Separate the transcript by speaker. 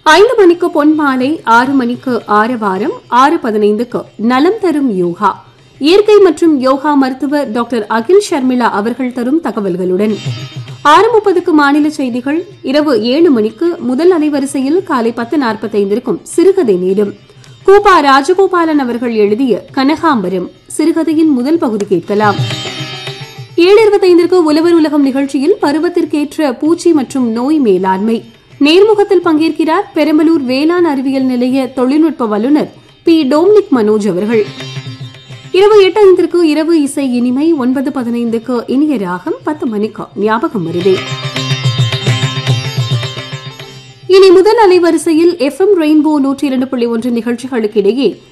Speaker 1: ஐந்து மணிக்கு பொன்மாலை ஆறு மணிக்கு ஆரவாரம் ஆறு பதினைந்துக்கு நலம் தரும் யோகா இயற்கை மற்றும் யோகா மருத்துவர் டாக்டர் அகில் ஷர்மிளா அவர்கள் தரும் தகவல்களுடன் ஆறு முப்பதுக்கு மாநில செய்திகள் இரவு ஏழு மணிக்கு முதல் அலைவரிசையில் காலை பத்து நாற்பத்தைந்திற்கும் சிறுகதை நேரம் கூபா ராஜகோபாலன் அவர்கள் எழுதிய கனகாம்பரம் சிறுகதையின் முதல் பகுதி கேட்கலாம் ஏழு இருபத்தைந்திற்கு உழவர் உலகம் நிகழ்ச்சியில் பருவத்திற்கேற்ற பூச்சி மற்றும் நோய் மேலாண்மை நேர்முகத்தில் பங்கேற்கிறார் பெரம்பலூர் வேளாண் அறிவியல் நிலைய தொழில்நுட்ப வல்லுநர் பி டோம்னிக் மனோஜ் அவர்கள் இரவு எட்டு ஐந்திற்கு இரவு இசை இனிமை ஒன்பது பதினைந்துக்கு இனிய ராகம் பத்து மணிக்கு ஞாபகம் வருதே இனி முதல் அலைவரிசையில் எஃப் எம் ரெயின்போ நூற்றி இரண்டு புள்ளி ஒன்று நிகழ்ச்சிகளுக்கிடையே